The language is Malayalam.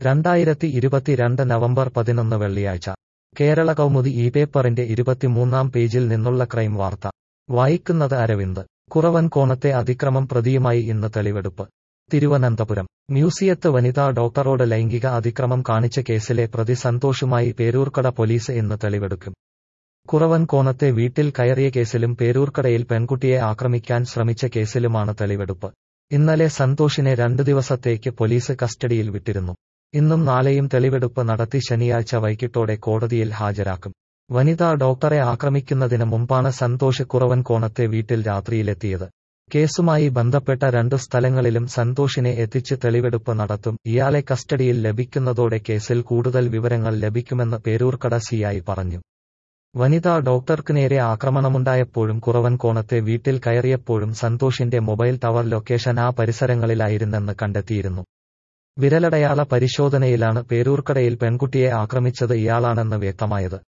രണ്ടായിരത്തി ഇരുപത്തിരണ്ട് നവംബർ പതിനൊന്ന് വെള്ളിയാഴ്ച കേരള കൗമുദി ഈ പേപ്പറിന്റെ ഇരുപത്തിമൂന്നാം പേജിൽ നിന്നുള്ള ക്രൈം വാർത്ത വായിക്കുന്നത് അരവിന്ദ് കുറവൻകോണത്തെ അതിക്രമം പ്രതിയുമായി ഇന്ന് തെളിവെടുപ്പ് തിരുവനന്തപുരം മ്യൂസിയത്ത് വനിതാ ഡോക്ടറോട് ലൈംഗിക അതിക്രമം കാണിച്ച കേസിലെ പ്രതി സന്തോഷുമായി പേരൂർക്കട പോലീസ് ഇന്ന് തെളിവെടുക്കും കുറവൻകോണത്തെ വീട്ടിൽ കയറിയ കേസിലും പേരൂർക്കടയിൽ പെൺകുട്ടിയെ ആക്രമിക്കാൻ ശ്രമിച്ച കേസിലുമാണ് തെളിവെടുപ്പ് ഇന്നലെ സന്തോഷിനെ രണ്ടു ദിവസത്തേക്ക് പോലീസ് കസ്റ്റഡിയിൽ വിട്ടിരുന്നു ഇന്നും നാളെയും തെളിവെടുപ്പ് നടത്തി ശനിയാഴ്ച വൈകിട്ടോടെ കോടതിയിൽ ഹാജരാക്കും വനിതാ ഡോക്ടറെ ആക്രമിക്കുന്നതിന് മുമ്പാണ് സന്തോഷ് കുറവൻകോണത്തെ വീട്ടിൽ രാത്രിയിലെത്തിയത് കേസുമായി ബന്ധപ്പെട്ട രണ്ടു സ്ഥലങ്ങളിലും സന്തോഷിനെ എത്തിച്ച് തെളിവെടുപ്പ് നടത്തും ഇയാളെ കസ്റ്റഡിയിൽ ലഭിക്കുന്നതോടെ കേസിൽ കൂടുതൽ വിവരങ്ങൾ ലഭിക്കുമെന്ന് പേരൂർക്കട സിയായി പറഞ്ഞു വനിതാ ഡോക്ടർക്ക് നേരെ ആക്രമണമുണ്ടായപ്പോഴും കുറവൻകോണത്തെ വീട്ടിൽ കയറിയപ്പോഴും സന്തോഷിന്റെ മൊബൈൽ ടവർ ലൊക്കേഷൻ ആ പരിസരങ്ങളിലായിരുന്നെന്ന് കണ്ടെത്തിയിരുന്നു വിരലടയാള പരിശോധനയിലാണ് പേരൂർക്കടയിൽ പെൺകുട്ടിയെ ആക്രമിച്ചത് ഇയാളാണെന്ന് വ്യക്തമായത്